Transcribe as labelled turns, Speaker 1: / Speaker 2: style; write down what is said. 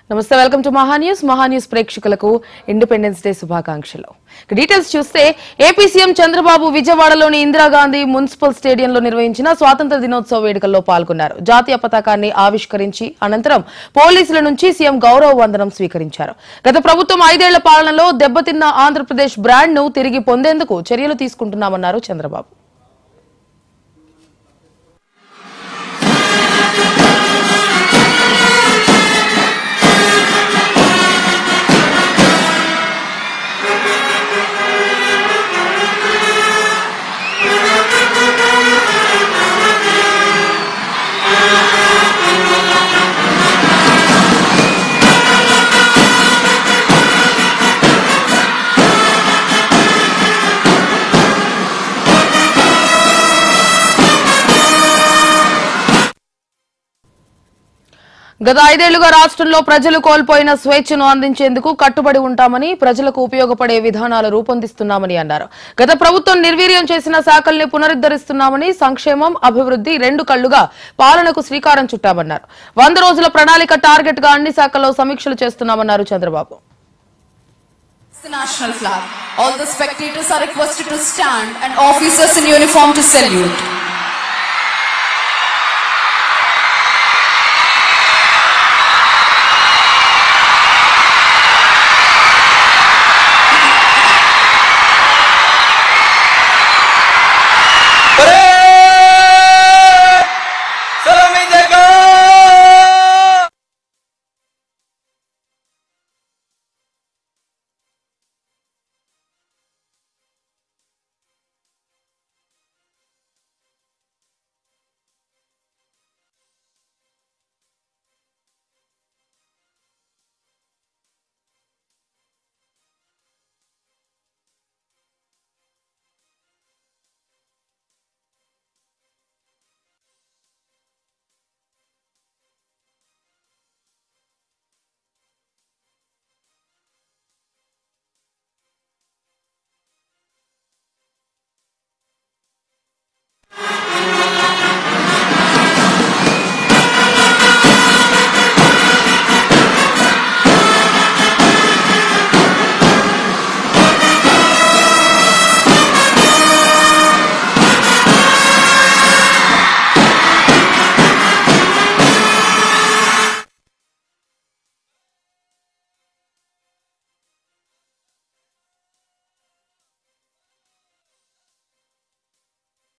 Speaker 1: నమస్తే welcome to Maha news Maha news ప్రేక్షకులకు Independence Day శుభాకాంక్షలు ఇక డీటెయిల్స్ చూస్తే ఏపీ సీఎం చంద్రబాబు విజయవాడలోని ఇందిరాగాంధీ మున్సిపల్ స్టేడియంలో నిర్వహించిన స్వాతంత్ర దినోత్సవ వేడుకల్లో పాల్గొన్నారు జాతీయ పతాకాన్ని ఆవిష్కరించి అనంతరం పోలీసుల నుంచి సీఎం గౌరవ వందనం స్వీకరించారు గత ప్రభుత్వం ఐదేళ్ల పాలనలో దెబ్బతిన్న ఆంధ్రప్రదేశ్ బ్రాండ్ ను తిరిగి పొందేందుకు చర్యలు తీసుకుంటున్నామన్నారు చంద్రబాబు గత ఐదేళ్లుగా రాష్ట్రంలో ప్రజలు కోల్పోయిన స్వేచ్ఛను అందించేందుకు కట్టుబడి ఉంటామని ప్రజలకు ఉపయోగపడే విధానాలు రూపొందిస్తున్నామని అన్నారు గత ప్రభుత్వం నిర్వీర్యం చేసిన శాఖల్ని పునరుద్దరిస్తున్నామని సంక్షేమం అభివృద్ధి రెండు కళ్లుగా పాలనకు శ్రీకారం చుట్టామన్నారు వంద రోజుల ప్రణాళిక టార్గెట్ గా అన్ని శాఖల్లో సమీక్షలు చేస్తున్నామన్నారు Chandrababu
Speaker 2: the national flag. All the spectators are requested to stand and officers in uniform to salute.